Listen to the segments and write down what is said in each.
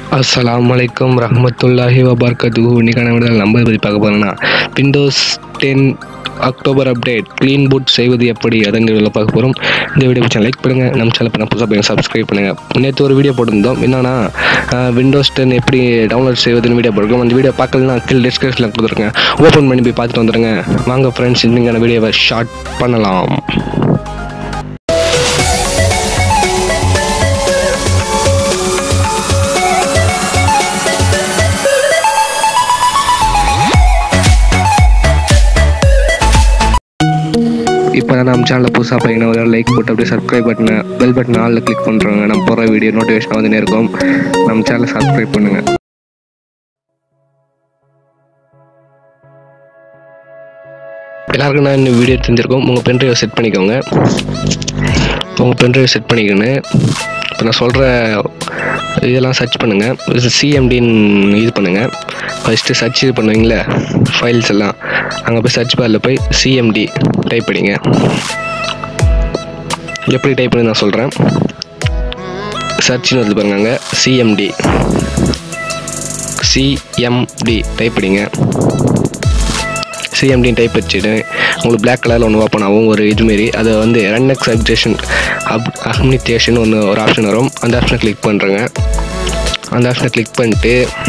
அஸ்ஸலாமு அலைக்கும் ரஹ்மத்துல்லாஹி வபர்கத்துஹு இன்னைக்கான விடல் நம்ம பற்றி பார்க்க போகிறோம்னா Windows ten October update clean boot செய்வது எப்படி அதங்க வீடியோவில் பார்க்க போகிறோம் இந்த வீடியோ பிடிச்சா லைக் பண்ணுங்கள் நம்ம சேனல் பண்ண புதுசாக போய் சப்ஸ்கிரைப் பண்ணுங்கள் நேற்று ஒரு வீடியோ போட்டிருந்தோம் என்னன்னா விண்டோஸ் டென் எப்படி டவுன்லோட் செய்வதுன்னு வீடியோ போட்டிருக்கோம் அந்த வீடியோ பார்க்கலன்னா கீழே டிஸ்கிரிப்ஷனில் கொடுத்துருக்கேன் ஓப்பன் பண்ணி போய் பார்த்துட்டு வந்துடுங்க வாங்க ஃப்ரெண்ட்ஸ் இன்னைக்கான வீடியோவை ஷார்ட் பண்ணலாம் இப்போ தான் நம்ம சேனலில் புதுசாக பார்த்தீங்கன்னா ஒரு லைக் போட்டு அப்படியே சப்ஸ்கிரைப் பட்டனை பெல் பட்டன் ஆளில் கிளிக் பண்ணுறோங்க நம்ம போகிற வீடியோ நோட்டிஃபிகேஷன் வந்துனே இருக்கும் நம்ம சேனலை சப்ஸ்கிரைப் பண்ணுங்கள் எல்லாருக்கும் நான் இந்த வீடியோ தெரிஞ்சிருக்கோம் உங்கள் பென்ட்ரைவை செட் பண்ணிக்கோங்க உங்கள் பென்ட்ரைவை செட் பண்ணிக்கின்னு இப்போ நான் சொல்கிற இதெல்லாம் சர்ச் பண்ணுங்கள் சிஎம்டின்னு இது பண்ணுங்கள் ஃபஸ்ட்டு சர்ச் இது பண்ணுவீங்களே ஃபைல்ஸ் எல்லாம் அங்கே போய் சர்ச் பாரில் போய் சிஎம்டி டைப் பண்ணிங்க எப்படி டைப் பண்ணி நான் சொல்கிறேன் சர்ச்னு வந்து பாருங்க அங்கே சிஎம்டி சிஎம்டி டைப் பண்ணிங்க சிஎம்டின்னு டைப் வச்சுட்டு உங்களுக்கு பிளாக் கலரில் ஒன்று ஓப்பன் ஆகும் ஒரு இதுமாரி அதை வந்து ரன் எக்ஸ் அப்டேஷன் அப் அப்னிட்டேஷன் ஒன்று ஒரு ஆப்ஷன் வரும் அந்த ஆப்ஷனை கிளிக் பண்ணுறேங்க அந்த ஆப்ஷனை கிளிக் பண்ணிட்டு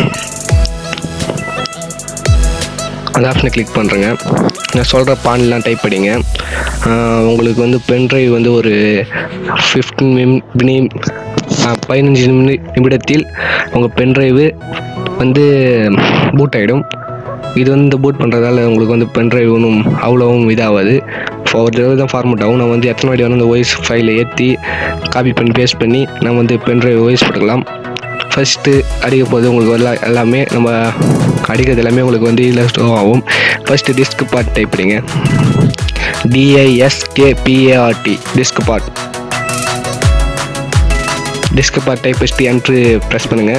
அந்த ஆப்ஷனை கிளிக் பண்ணுறேங்க நான் சொல்கிற பான்லாம் டைப் படிங்க ஆஹ் உங்களுக்கு வந்து பென்ட்ரைவ் வந்து ஒரு ஃபிஃப்டீன் மிம் மினி பதினஞ்சு நிமி நிமிடத்தில் உங்கள் பென்ட்ரைவு வந்து பூட் ஆகிடும் இது வந்து பூட் பண்ணுறதால உங்களுக்கு வந்து பென்ட்ரைவ் ஒன்றும் அவ்வளோவும் இதாகாது ஒரு தடவை தான் ஃபார்மேட் ஆகும் நான் வந்து எத்தனை வாட்டி வேணும் அந்த ஓஎஸ் ஃபைலை ஏற்றி காப்பி பண்ணி பேஸ்ட் பண்ணி நான் வந்து பென்ட்ரைவ் ஓஎஸ் போட்டுக்கலாம் ஃபஸ்ட்டு அடிக்க போது உங்களுக்கு எல்லா எல்லாமே நம்ம அடிக்கிறது எல்லாமே உங்களுக்கு வந்து இதில் ஸ்டோ ஆகும் ஃபஸ்ட்டு டிஸ்க் பார்ட் டைப் பண்ணிங்க DISKPART disk part disk part type first enter press பண்ணுங்கள்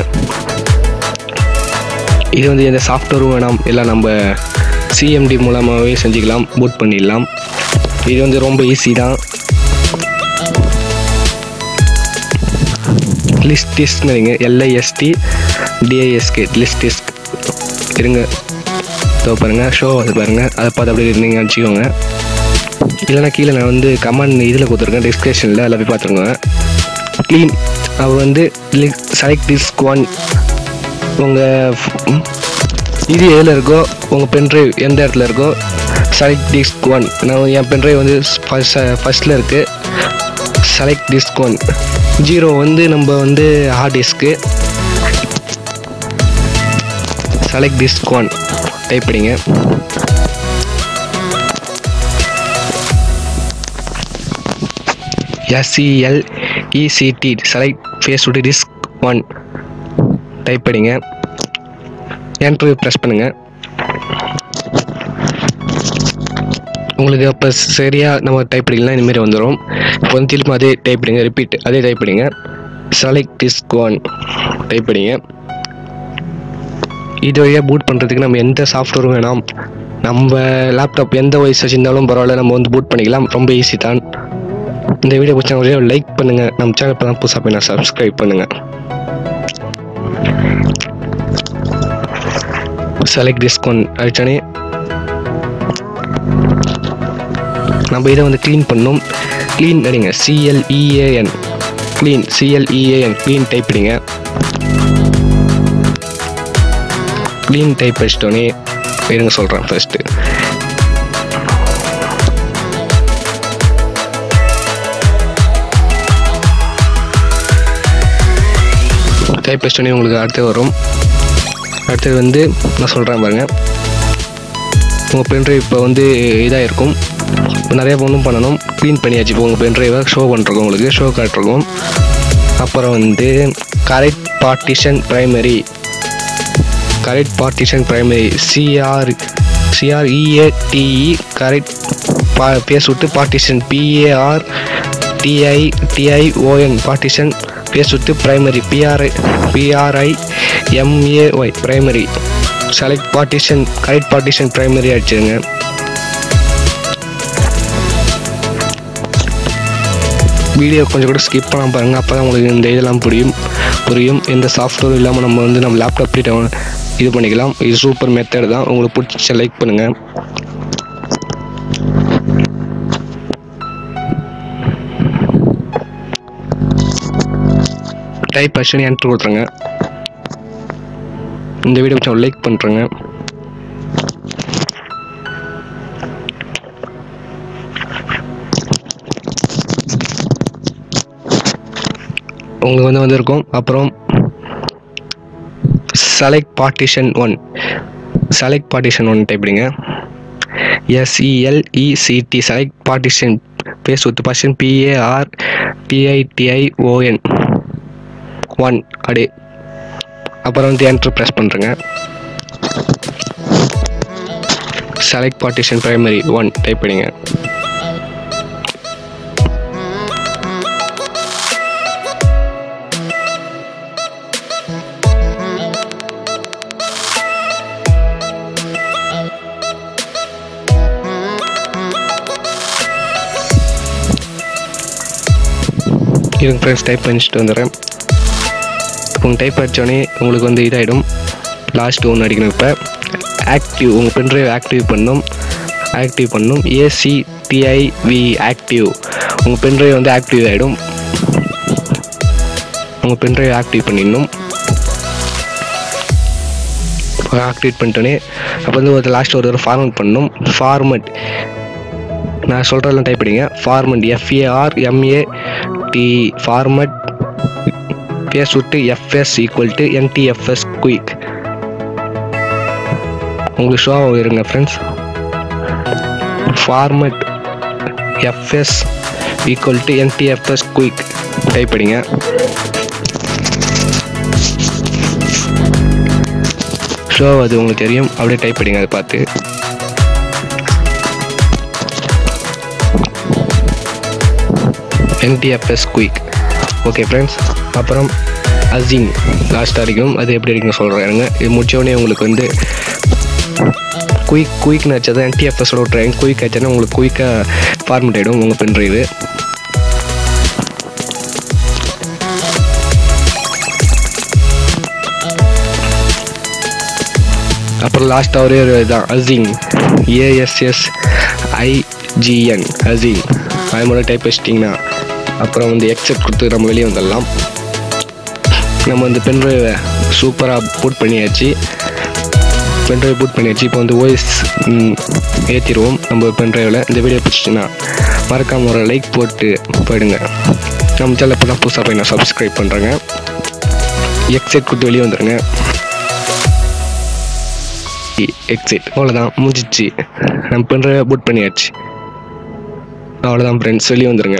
இது வந்து எந்த சாஃப்ட்வேரும் வேணாம் எல்லாம் நம்ம சிஎம்டி மூலமாகவே செஞ்சுக்கலாம் பூட் பண்ணிடலாம் இது வந்து ரொம்ப ஈஸி தான் லிஸ்ட் டிஸ்க்னு வைங்க எல்ஐஎஸ்டி டிஐஎஸ்கே லிஸ்ட் டிஸ்க் இருங்க இதோ பாருங்கள் ஷோ அது பாருங்கள் அதை பார்த்து அப்படியே நீங்கள் அடிச்சுக்கோங்க இல்லைனா கீழே நான் வந்து கமெண்ட் இதில் கொடுத்துருக்கேன் டிஸ்கிரிப்ஷனில் அதில் போய் பார்த்துருங்க க்ளீன் அவர் வந்து செலக்ட் டிஸ்க் ஒன் உங்கள் இது எதில் இருக்கோ உங்கள் பென்ட்ரைவ் எந்த இடத்துல இருக்கோ செலக்ட் டிஸ்க் ஒன் நான் என் பென்ட்ரைவ் வந்து ஃபஸ்ட் ஃபஸ்ட்டில் இருக்குது செலக்ட் டிஸ்க் ஒன் ஜீரோ வந்து நம்ம வந்து hard disk select disk one type பண்ணிங்க எஸ்சிஎல் இசிடி செலக்ட் ஃபேஸ் விட்டு டிஸ்க் ஒன் டைப் பண்ணிங்க என்ட்ரு ப்ரெஸ் பண்ணுங்கள் உங்களுக்கு அப்போ சரியாக நம்ம டைப் பண்ணிக்கலாம் இந்தமாரி வந்துடும் இப்போ வந்து திரும்ப அதே டைப் பண்ணிங்க ரிப்பீட் அதே டைப் பண்ணிங்க செலக்ட் டிஸ்க் ஒன் டைப் பண்ணிங்க இது வழியாக பூட் பண்ணுறதுக்கு நம்ம எந்த சாஃப்ட்வேரும் வேணாம் நம்ம லேப்டாப் எந்த வயசு வச்சுருந்தாலும் பரவாயில்ல நம்ம வந்து பூட் பண்ணிக்கலாம் ரொம்ப ஈஸி தான் இந்த வீடியோ பிடிச்சா லைக் பண்ணுங்கள் நம்ம சேனல் இப்போ தான் புதுசாக போய் சப்ஸ்கிரைப் பண்ணுங்கள் செலக்ட் டிஸ்கவுண்ட் அடிச்சோடனே நம்ம இதை வந்து க்ளீன் பண்ணணும் க்ளீன் அடிங்க CLEAN clean CLEAN clean type அடிங்க க்ளீன் டைப் அடிச்சிட்டோன்னே இருங்க சொல்கிறேன் ஃபஸ்ட்டு டைப் அடிச்சிட்டோன்னே உங்களுக்கு அடுத்து வரும் அடுத்தது வந்து நான் சொல்கிறேன் பாருங்கள் உங்கள் பென்ட்ரைவ் இப்போ வந்து இதாக இருக்கும் இப்போ நிறைய ஒன்றும் பண்ணணும் க்ளீன் பண்ணியாச்சு இப்போ உங்கள் பென்ட்ரைவை ஷோ பண்ணுறோம் உங்களுக்கு ஷோ காட்டுறோம் அப்புறம் வந்து create partition primary create partition primary CR CREATE create பா பேஸ் விட்டு partition PAR TI TION partition space விட்டு primary PRI PRI MAY primary select partition create partition primary அடிச்சிருங்க வீடியோ கொஞ்சம் கூட ஸ்கிப் பண்ணாம பாருங்கள் அப்போ தான் உங்களுக்கு இந்த இதெல்லாம் புரியும் புரியும் எந்த சாஃப்ட்வேரும் இல்லாமல் நம்ம வந்து நம்ம லேப்டாப்லேயே இது பண்ணிக்கலாம் இது சூப்பர் மெத்தட் தான் உங்களுக்கு பிடிச்ச லைக் பண்ணுங்கள் டைப் பர்ஷன் என்ட்ரு கொடுத்துருங்க இந்த வீடியோ பிடிச்சா லைக் பண்ணுறேங்க உங்களுக்கு வந்து வந்திருக்கும் அப்புறம் select partition one select partition one டைப்பிடுங்க SELECT select partition space with partition PAR TITION one அடி அப்புறம் வந்து என்ட்ரு ப்ரெஸ் பண்ணுறேங்க select partition primary one type பண்ணிங்க இதுங்க ஃப்ரெண்ட்ஸ் டைப் பண்ணிச்சுட்டு வந்துடுறேன் உங்கள் டைப் அடித்தோடனே உங்களுக்கு வந்து இதாகிடும் லாஸ்ட் ஒன்று அடிக்கணும் இப்போ ஆக்டிவ் உங்கள் பென்ட்ரைவ் ஆக்டிவ் பண்ணும் ஆக்டிவ் பண்ணும் ஏசிடிஐவி ஆக்டிவ் உங்கள் பென்ட்ரைவ் வந்து ஆக்டிவ் ஆகிடும் உங்கள் பென்ட்ரைவ் ஆக்டிவ் பண்ணிடணும் ஆக்டிவேட் பண்ணிட்டோன்னே அப்போ வந்து ஒரு லாஸ்ட் ஒரு தடவை ஃபார்மட் பண்ணணும் ஃபார்மட் நான் சொல்கிறதெல்லாம் டைப் பண்ணிங்க format FAR MA T format space விட்டு FS equal to NTFS quick உங்களுக்கு ஷோ இருங்க friends format FS equal to NTFS quick type பண்ணிங்க ஷோ அது உங்களுக்கு தெரியும் அப்படியே டைப் பண்ணிங்க அதை பார்த்து என்டிஎஃப்எஸ் குயிக் ஓகே ஃப்ரெண்ட்ஸ் அப்புறம் அசிங் லாஸ்ட் அடிக்கும் அது எப்படி அடிக்கணும் சொல்கிறேங்க இது முடிச்சோடனே உங்களுக்கு வந்து குயிக் குயிக்னு வச்சது என்டிஎஃப்எஸோட ட்ரைன் குயிக் ஆச்சுன்னா உங்களுக்கு குயிக்காக ஃபார்மேட் ஆகிடும் உங்கள் பென் ட்ரைவு அப்புறம் லாஸ்ட்டாக ஒரே ஒரு இதுதான் அசிங் ஏஎஸ்எஸ் ஐஜிஎன் அசிங் அது மட்டும் டைப் வச்சிட்டிங்கன்னா அப்புறம் வந்து எக்ஸெப்ட் கொடுத்து நம்ம வெளியே வந்துடலாம் நம்ம வந்து பென்ட்ரைவை சூப்பராக பூட் பண்ணியாச்சு பென்ட்ரைவ் பூட் பண்ணியாச்சு இப்போ வந்து ஓஎஸ் ஏற்றிடுவோம் நம்ம பென்ட்ரைவில் இந்த வீடியோ பிடிச்சிச்சின்னா மறக்காம ஒரு லைக் போட்டு போயிடுங்க நம்ம சேனல் இப்போ தான் புதுசாக போய் நான் சப்ஸ்கிரைப் பண்ணுறேங்க எக்ஸெட் கொடுத்து வெளியே வந்துடுங்க எக்ஸிட் அவ்வளோதான் முடிஞ்சிச்சு நம்ம பென்ட்ரைவை பூட் பண்ணியாச்சு அவ்வளோதான் ஃப்ரெண்ட்ஸ் வெளியே வந்துடுங்க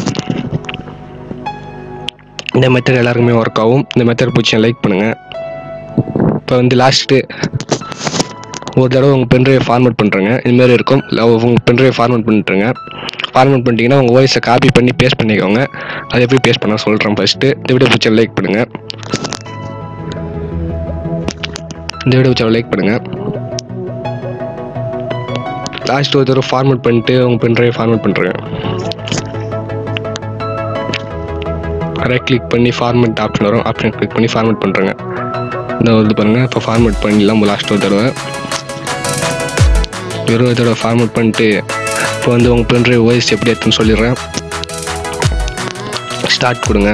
இந்த மெத்தட் எல்லாருக்குமே ஒர்க் ஆகும் இந்த மெத்தட் பிடிச்சி லைக் பண்ணுங்கள் இப்போ வந்து லாஸ்ட்டு ஒரு தடவை உங்கள் பென்ட்ரைவை ஃபார்மேட் பண்ணுறேங்க இதுமாரி இருக்கும் இல்லை உங்கள் பென்ட்ரைவை ஃபார்மேட் பண்ணிட்டுருங்க ஃபார்மேட் பண்ணிட்டீங்கன்னா உங்கள் வாய்ஸை காப்பி பண்ணி பேஸ்ட் பண்ணிக்கோங்க அதை எப்படி பேஸ்ட் பண்ண சொல்கிறேன் ஃபஸ்ட்டு இந்த வீடியோ பிடிச்ச லைக் பண்ணுங்கள் இந்த வீடியோ பிடிச்ச லைக் பண்ணுங்கள் லாஸ்ட் ஒரு தடவை ஃபார்மேட் பண்ணிட்டு உங்கள் பென்ட்ரைவை ஃபார்மேட் பண்ணுறேங்க ரைட் கிளிக் பண்ணி ஃபார்மேட் ஆப்ஷன் வரும் ஆப்ஷன் கிளிக் பண்ணி ஃபார்மேட் பண்ணுறேங்க இந்த வந்து பாருங்கள் இப்போ ஃபார்மேட் பண்ணிடலாம் லாஸ்ட் ஒரு தடவை வெறும் ஒரு தடவை ஃபார்மேட் பண்ணிட்டு இப்போ வந்து உங்கள் பென்ட்ரைவ் வாய்ஸ் எப்படி எடுத்துன்னு சொல்லிடுறேன் ஸ்டார்ட் கொடுங்க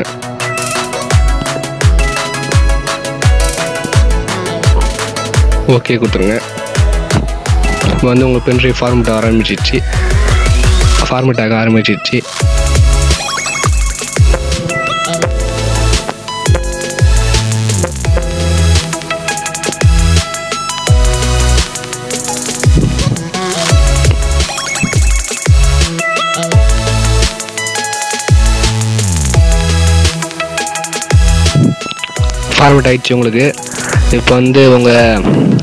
ஓகே கொடுத்துருங்க இப்போ வந்து உங்கள் பென்ட்ரைவ் ஃபார்மேட் ஆரம்பிச்சிச்சு ஃபார்மேட் ஆக ஆரம்பிச்சிச்சு ஃபார்மேட் ஆயிடுச்சு உங்களுக்கு இப்போ வந்து உங்கள்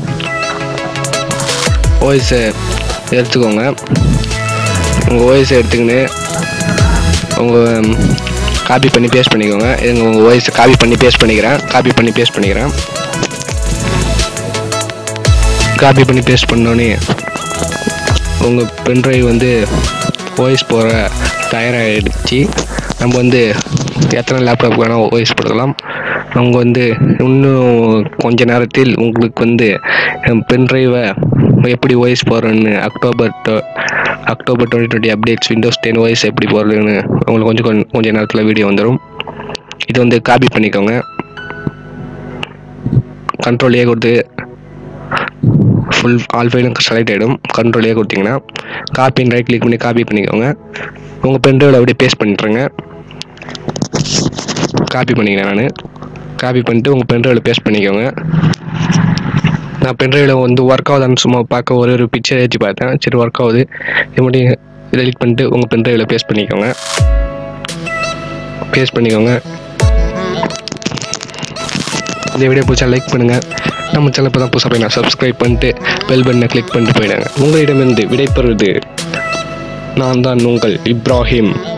வாய்ஸை எடுத்துக்கோங்க உங்கள் வாய்ஸை எடுத்துக்கின்னு உங்கள் காப்பி பண்ணி பேஸ்ட் பண்ணிக்கோங்க எங்கள் உங்கள் வாய்ஸை காப்பி பண்ணி பேஸ்ட் பண்ணிக்கிறேன் காப்பி பண்ணி பேஸ்ட் பண்ணிக்கிறேன் காப்பி பண்ணி பேஸ்ட் பண்ணோன்னே உங்கள் பென்ட்ரைவ் வந்து வாய்ஸ் போகிற தயாராகிடுச்சு நம்ம வந்து எத்தனை லேப்டாப் வேணால் வாய்ஸ் போட்டுக்கலாம் அவங்க வந்து இன்னும் கொஞ்ச நேரத்தில் உங்களுக்கு வந்து பென்ட்ரைவை எப்படி ஓஎஸ் போடுறேன்னு அக்டோபர் டு- October twenty twenty updates Windows ten OS எப்படி போடுறதுன்னு உங்களுக்கு கொஞ்சம் கொஞ்சம் கொஞ்ச நேரத்தில் வீடியோ வந்துடும் இது வந்து காப்பி பண்ணிக்கோங்க கண்ட்ரோல் ஏ கொடுத்து ஃபுல் ஆல் ஃபைலும் செலக்ட் ஆகிடும் கண்ட்ரோல் ஏ கொடுத்தீங்கன்னா காப்பின்னு ரைட் கிளிக் பண்ணி காப்பி பண்ணிக்கோங்க உங்கள் பென்ட்ரைவில் அப்படியே பேஸ்ட் பண்ணிட்டுருங்க காப்பி பண்ணிக்கிறேன் நான் காப்பி பண்ணிட்டு உங்கள் பென்ட்ரைவில் பேஸ்ட் பண்ணிக்கோங்க நான் பென்ட்ரைவில் வந்து ஒர்க் ஆகுதான்னு சும்மா பார்க்க ஒரு ஒரு பிக்சர் ஏற்றி பார்த்தேன் சரி ஒர்க் ஆகுது இது மட்டும் டெலிட் பண்ணிட்டு உங்கள் பென்ட்ரைவில் பேஸ்ட் பண்ணிக்கோங்க பேஸ்ட் பண்ணிக்கோங்க இந்த வீடியோ பிடிச்சா லைக் பண்ணுங்கள் நம்ம சேனல் இப்போ தான் புதுசாக போய் நான் சப்ஸ்கிரைப் பண்ணிட்டு பெல் பட்டனை கிளிக் பண்ணிட்டு போயிடுங்க உங்களிடமிருந்து விடைபெறுவது நான் தான் உங்கள் இப்ராஹிம்